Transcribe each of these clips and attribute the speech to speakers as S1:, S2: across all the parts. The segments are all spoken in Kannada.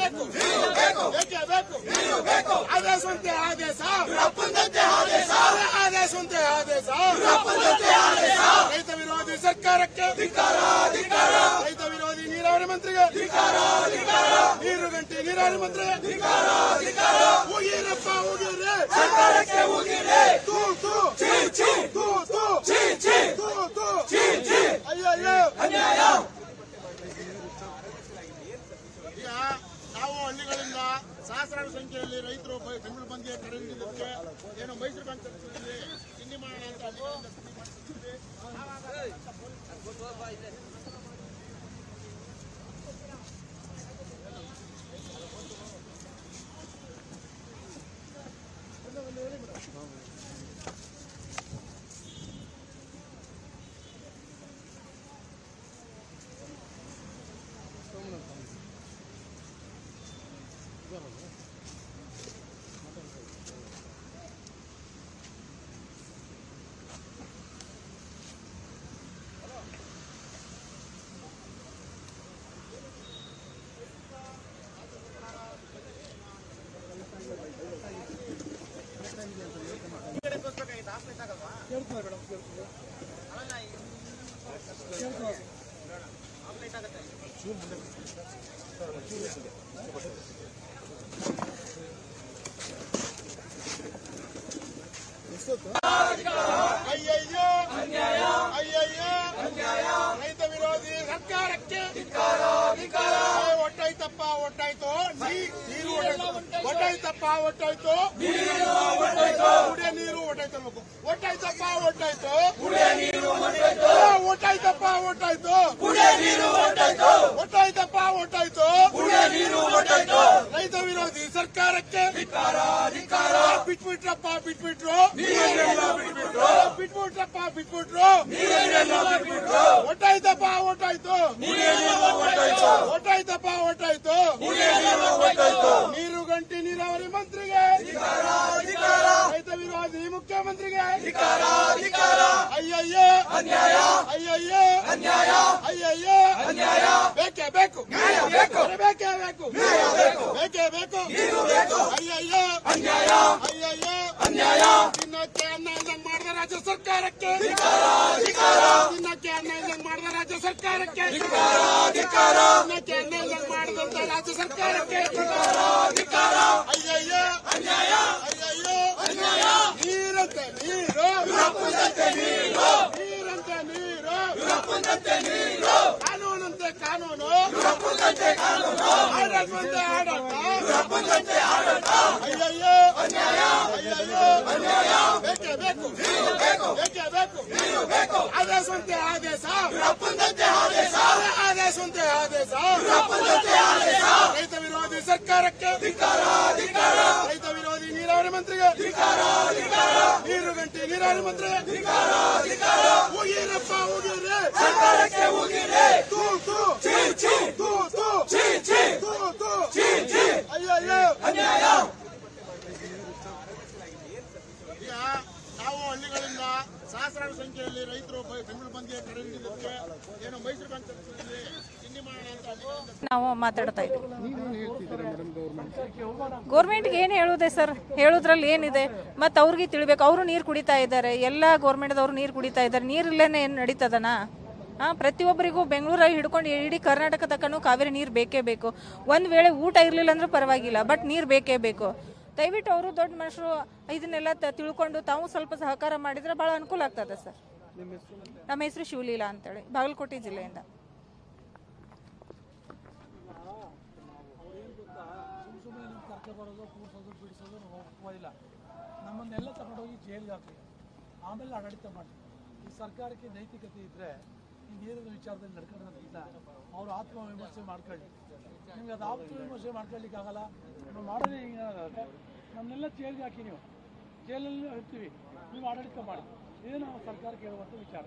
S1: ಬೇಕು ಬೇಕೇ ಬೇಕು ಆದೇಶವಂತೆ ಆದೇಶ ಆದೇಶವಂತೆ ಆದೇಶ ರೈತ ವಿರೋಧಿ ಸರ್ಕಾರಕ್ಕೆ ರೈತ ವಿರೋಧಿ ನೀರಾವರಿ ಮಂತ್ರಿಗೆ ನೀರು ಗಂಟೆ ನೀರಾವರಿ ಮಂತ್ರಿಗೆ ಹೋಗಿರಪ್ಪ ಹೋಗಿರ್ರಿ ತೂ ತೂ ತೂ ತೂ ತೂ ತೂ ಅಯ್ಯೋ ಅಯ್ಯೋ ಈಗ ನಾವು ಹಳ್ಳಿಗಳಿಂದ ಸಹಸ್ರಾರು ಸಂಖ್ಯೆಯಲ್ಲಿ ರೈತರು ಬ- ಬೆಂಗಳೂರು ಬಂದಿಗೆ ಕರೆ ನೀಡಿದ್ದಕ್ಕೆ ಏನು ಮೈಸೂರು ಬ್ಯಾಂಕ್ ತಲುಪಿಸಿದ್ವಿ ತಿಂಡಿ ಮಾಡೋಣ ಅಂತ ಹಳ್ಳಿಗಳಿಂದ ತಿಂಡಿ ಮಾಡ್ತಿದ್ವಿ. ಅಯ್ಯಯ್ಯೋ ಅಯ್ಯಯ್ಯೋ ರೈತ ವಿರೋಧಿ ಸರ್ಕಾರಕ್ಕೆ ಏ, ಒಟ್ಟಾಯ್ತಪ್ಪ ಒಟ್ಟಾಯ್ತು ನೀ- ನೀರು ಒಟ್ಟಾಯ್ತು ಒಟ್ಟಾಯ್ತಪ್ಪ ಒಟ್ಟಾಯ್ತು ಕುಡಿಯ ನೀರು ಒಟ್ಟಾಯ್ತು ಅನ್ಬೇಕು. ಒಟ್ಟಾಯ್ತಪ್ಪ ಒಟ್ಟಾಯ್ತು ಏ, ಒಟ್ಟಾಯ್ತಪ್ಪ ಒಟ್ಟಾಯ್ತು ಒಟ್ಟಾಯ್ತಪ್ಪ ಒಟ್ಟಾಯ್ತು ರೈತ ವಿರೋಧಿ ಸರ್ಕಾರಕ್ಕೆ ಬಿಟ್ಬಿಟ್ರಪ್ಪ ಬಿಟ್ಬಿಟ್ರು ಬಿಟ್ಬಿಟ್ರಪ್ಪ ಬಿಟ್ಬಿಟ್ರು ಒಟ್ಟಾಯ್ತಪ್ಪ ಒಟ್ಟಾಯ್ತು ಒಟ್ಟಾಯ್ತಪ್ಪ ಒಟ್ಟಾಯ್ತು ನೀರು ಗಂಟಿ ನೀರಾವರಿ ಮಂತ್ರಿಗೆ ರೈತ ವಿರೋಧಿ ಮುಖ್ಯಮಂತ್ರಿಗೆ ಅಯ್ಯಯ್ಯೋ ಅಯ್ಯಯ್ಯೋ ಅಯ್ಯಯ್ಯೋ ಬೇಕೇ ಬೇಕು ಬೇಕೇ ಬೇಕು ಬೇಕೇ ಬೇಕು ಅಯ್ಯಯ್ಯೋ ಅಯ್ಯಯ್ಯೋ ತಿನ್ನಕ್ಕೆ ಅನ್ನ ಇಲ್ದಂಗ್ ಮಾಡಿದ ರಾಜ್ಯ ಸರ್ಕಾರಕ್ಕೆ ತಿನ್ನಕ್ಕೆ ಅನ್ನ ಇಲ್ದಂಗ್ ಮಾಡಿದ ರಾಜ್ಯ ಸರ್ಕಾರಕ್ಕೆ ತಿನ್ನಕ್ಕೆ ಅನ್ನ ಇಲ್ದಂಗ್ ಮಾಡಿದಂತ ರಾಜ್ಯ ಸರ್ಕಾರಕ್ಕೆ ಅಯ್ಯಯ್ಯೋ ಅಯ್ಯಯ್ಯೋ ನೀರಂತೆ ನೀರು ನೀರಂತೆ ನೀರು ಕಾನೂನಂತೆ ಕಾನೂನು ಆಡಳಿತಂತೆ ಆಡಳಿತ ಅಯ್ಯಯ್ಯೋ ಅಯ್ಯಯ್ಯೋ ಬೇಕೇ ಬೇಕು ಬೇಕೇ ಬೇಕು ಆದೇಶವಂತೆ ಆದೇಶ ಆದೇಶವಂತೆ ಆದೇಶ ರೈತ ವಿರೋಧಿ ಸರ್ಕಾರಕ್ಕೆ ರೈತ ವಿರೋಧಿ ನೀರಾವರಿ ಮಂತ್ರಿಗೆ ನೀರು ಗಂಟೆ ನೀರಾವರಿ ಮಂತ್ರಿಗೆ ಹೋಗಿರಪ್ಪ ಹೋಗಿರ್ರಿ ತೂ ತೂ ತೂ ತೂ ತೂ ಅಯ್ಯೋ ಈಗ ನಾವು ಹಳ್ಳಿಗಳಿಂದ ಸಹಸ್ರಾರು ಸಂಖ್ಯೆಯಲ್ಲಿ ರೈತರು ಬ- ಬೆಂಗಳೂರು ಬಂದಿಗೆ ಕರೆ ನೀಡಿದ್ದಕ್ಕೆ ಏನು ಮೈಸೂರು ಬ್ಯಾಂಕ್ ತಲುಪಿಸಿದ್ವಿ ತಿಂಡಿ ಮಾಡೋಣ ಅಂತ ಹಳ್ಳಿಗಳಿಂದ
S2: ನಾವು ಮಾತಾಡ್ತಾ ಇದ್ದೀವಿ ಗೌರ್ಮೆಂಟ್ಗೆ ಏನು ಹೇಳುದೆ ಸರ್ ಹೇಳೋದ್ರಲ್ಲಿ ಏನಿದೆ ಮತ್ತು ಅವ್ರಿಗೆ ತಿಳ್ಬೇಕು ಅವರು ನೀರು ಕುಡಿತಾ ಇದ್ದಾರೆ ಎಲ್ಲ ಗೌರ್ಮೆಂಟ್ದವ್ರು ನೀರು ಕುಡಿತಾ ಇದ್ದಾರೆ ನೀರಿಲ್ಲೇನೆ ಏನು ನಡೀತದನ ಹಾಂ ಪ್ರತಿಯೊಬ್ಬರಿಗೂ ಬೆಂಗಳೂರಲ್ಲಿ ಹಿಡ್ಕೊಂಡು ಇಡೀ ಕರ್ನಾಟಕ ತಕ್ಕನೂ ಕಾವೇರಿ ನೀರು ಬೇಕೇ ಬೇಕು ಒಂದು ವೇಳೆ ಊಟ ಇರಲಿಲ್ಲ ಅಂದ್ರೆ ಪರವಾಗಿಲ್ಲ ಬಟ್ ನೀರು ಬೇಕೇ ಬೇಕು ದಯವಿಟ್ಟು ಅವರು ದೊಡ್ಡ ಮನುಷ್ಯರು ಇದನ್ನೆಲ್ಲ ತ- ತಿಳ್ಕೊಂಡು ತಾವು ಸ್ವಲ್ಪ ಸಹಕಾರ ಮಾಡಿದ್ರೆ ಭಾಳ ಅನುಕೂಲ ಆಗ್ತದೆ ಸರ್ ನಮ್ಮ ಹೆಸರು ಶಿವಲೀಲಾ ಅಂತೇಳಿ ಬಾಗಲಕೋಟೆ ಜಿಲ್ಲೆಯಿಂದ
S3: ಸುಮ್ಮನೆ ನೀವು ಕರ್ಕೊಬರೋದು ಕೂರ್ಸೋದು ಬಿಡಿಸೋದು ನಾವು ಒಪ್ಪೋದಿಲ್ಲ ನಮ್ಮನ್ನೆಲ್ಲ ತಗೊಂಡೋಗಿ ಜೈಲಿಗೆ ಹಾಕಿ ಆಮೇಲೆ ಆಡಳಿತ ಮಾಡಿ ಈ ಸರ್ಕಾರಕ್ಕೆ ನೈತಿಕತೆ ಇದ್ದರೆ ಈ ನೀರಿನ ವಿಚಾರದಲ್ಲಿ ನಡ್ಕೊಳ್ಳೋದಕ್ಕಿಂತ ಅವರು ಆತ್ಮವಿಮರ್ಶೆ ಮಾಡ್ಕೊಳ್ಳಿ ನಿಮ್ಗೆ ಅದು ಆತ್ಮವಿಮರ್ಶೆ ಮಾಡ್ಕೊಳ್ಳಿಕ್ಕಾಗಲ್ಲ ನೀವು ಮಾಡೋದೇ ಈಗ ನಮ್ಮನ್ನೆಲ್ಲ ಜೈಲಿಗೆ ಹಾಕಿ ನೀವು ಜೈಲಲ್ಲಿ ಇರ್ತೀವಿ ನೀವು ಆಡಳಿತ ಮಾಡಿ ಇದೇ ನಾವು ಸರ್ಕಾರಕ್ಕೆ ಹೇಳುವಂಥ ವಿಚಾರ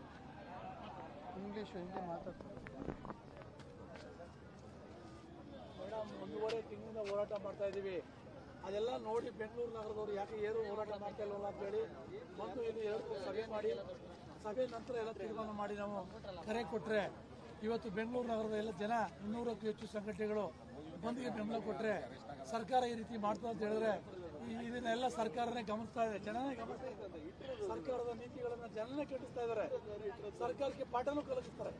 S3: ಇಂಗ್ಲೀಷ್ ಹಿಂದಿ ಮಾತಾಡ್ತಾರೆ ಮೇಡಮ್ ಒಂದೂವರೆ ತಿಂಗಳಿಂದ ಹೋರಾಟ ಮಾಡ್ತಾ ಇದ್ದೀವಿ ಅದೆಲ್ಲ ನೋಡಿ ಬೆಂಗಳೂರು ನಗರದವರು ಯಾಕೆ ಏನು ಹೋರಾಟ ಮಾಡ್ತಾ ಇಲ್ವಲ್ಲ ಅಂತ ಹೇಳಿ ಬಂದು ಇಲ್ಲಿ ಎರಡು ಸಭೆ ಮಾಡಿ ಸಭೆ ನಂತರ ಎಲ್ಲ ತೀರ್ಮಾನ ಮಾಡಿ ನಾವು ಕರೆ ಕೊಟ್ಟರೆ ಇವತ್ತು ಬೆಂಗಳೂರು ನಗರದ ಎಲ್ಲ ಜನ ಇನ್ನೂರಕ್ಕೂ ಹೆಚ್ಚು ಸಂಘಟನೆಗಳು ಬಂದಿಗೆ ಬೆಂಬಲ ಕೊಟ್ಟರೆ ಸರ್ಕಾರ ಈ ರೀತಿ ಮಾಡ್ತಾ ಅಂತ ಹೇಳಿದ್ರೆ ಈ- ಇದನ್ನೆಲ್ಲ ಸರ್ಕಾರನೇ ಗಮನಿಸ್ತಾ ಇದೆ ಜನನೇ ಗಮನಿಸ್ತಾ ಇದೆ ಸರ್ಕಾರದ ನೀತಿಗಳನ್ನ ಜನನೇ ಖಂಡಿಸ್ತಾ ಇದ್ದಾರೆ ಸರ್ಕಾರಕ್ಕೆ ಪಾಠನೂ ಕಲಿಸ್ತಾರೆ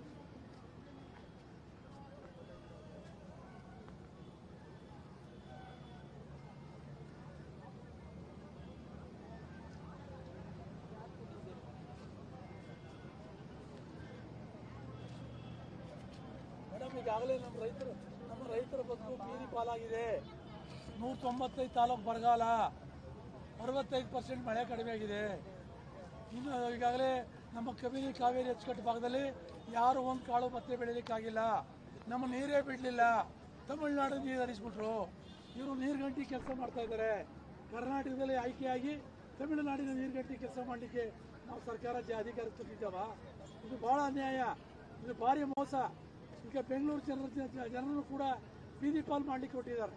S3: ಮೇಡಮ್ ಈಗಾಗಲೇ ನಮ್ಮ ರೈತರು ನಮ್ಮ ರೈತರ ಬದುಕು ಬೀದಿ ಪಾಲಾಗಿದೆ ನೂರ ತೊಂಬತ್ತೈದು ತಾಲೂಕು ಬರಗಾಲ ಅರವತ್ತೈದು ಪರ್ಸೆಂಟ್ ಮಳೆ ಕಡಿಮೆ ಆಗಿದೆ ಇನ್ನು ಈಗಾಗಲೇ ನಮ್ಮ ಕಬಿನಿ ಕಾವೇರಿ ಅಚ್ಚುಕಟ್ಟು ಭಾಗದಲ್ಲಿ ಯಾರು ಒಂದು ಕಾಳು ಭತ್ತೆ ಬೆಳೀಲಿಕ್ಕಾಗಿಲ್ಲ ನಮ್ಮ ನೀರೇ ಬಿಡಲಿಲ್ಲ ತಮಿಳುನಾಡು ನೀರು ಹರಿಸ್ಬಿಟ್ರು ಇವರು ನೀರ್ಗಂಟಿ ಕೆಲಸ ಮಾಡ್ತಾ ಇದ್ದಾರೆ ಕರ್ನಾಟಕದಲ್ಲಿ ಆಯ್ಕೆಯಾಗಿ ತಮಿಳುನಾಡಿನ ನೀರ್ಗಂಟಿ ಕೆಲಸ ಮಾಡಲಿಕ್ಕೆ ನಾವು ಸರ್ಕಾರ ಜ ಅಧಿಕಾರ ತಂದಿದ್ದಾವ ಇದು ಬಹಳ ಅನ್ಯಾಯ ಇದು ಭಾರಿ ಮೋಸ ಈಗ ಬೆಂಗಳೂರು ಜನರ ಜನರನ್ನು ಕೂಡ ಬೀದಿ ಪಾಲ್ ಮಾಡ್ಲಿಕ್ಕೆ ಕೊಟ್ಟಿದ್ದಾರೆ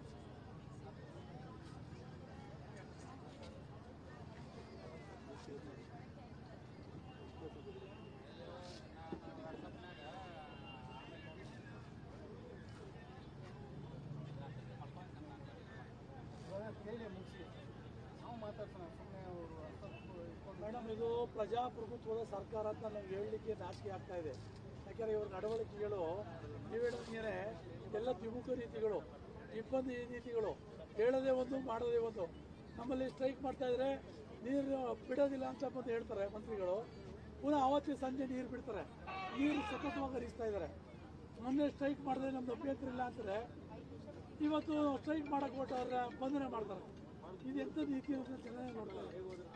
S3: ಮೇಡಮ್ ಇದು ಪ್ರಜಾಪ್ರಭುತ್ವದ ಸರ್ಕಾರ ಅಂತ ನಮ್ಗೆ ಹೇಳಲಿಕ್ಕೆ ನಾಚಿಕೆ ಆಗ್ತಾ ಇದೆ ಯಾಕಂದ್ರೆ ಇವ್ರ ನಡವಳಿಕೆಗಳು ನೀವು ಹೇಳಿದ್ರೆ ಎಲ್ಲ ದ್ವಿಮುಖ ನೀತಿಗಳು ಇಬ್ಬಂದಿ ನೀತಿಗಳು ಹೇಳೋದೇ ಒಂದು ಮಾಡೋದೇ ಒಂದು ನಮ್ಮಲ್ಲಿ ಸ್ಟ್ರೈಕ್ ಮಾಡ್ತಾ ಇದ್ರೆ ನೀರು ಬಿಡೋದಿಲ್ಲ ಅಂತ ಬಂದು ಹೇಳ್ತಾರೆ ಮಂತ್ರಿಗಳು ಪುನಃ ಅವತ್ತೇ ಸಂಜೆ ನೀರು ಬಿಡ್ತಾರೆ ನೀರು ಸತತವಾಗಿ ಹರಿಸ್ತಾ ಇದ್ದಾರೆ ಮೊನ್ನೆ ಸ್ಟ್ರೈಕ್ ಮಾಡಿದ್ರೆ ನಮ್ದು ಅಭ್ಯಂತರ ಇಲ್ಲ ಅಂತಾರೆ ಇವತ್ತು ಸ್ಟ್ರೈಕ್ ಮಾಡಕ್ ಹೊರಟವ್ರ ಬಂಧನ ಮಾಡ್ತಾರೆ ಇದು ಎಂತ ನೀತಿ ಅಂತ ಚೆನ್ನಾಗಿ ನೋಡ್ತಾರೆ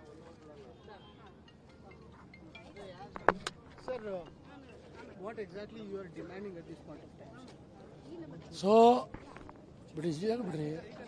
S4: Sir, uh, what exactly you are demanding at this point of time?
S3: So ಬಿಡಿ ಬಿಡ್ರಿ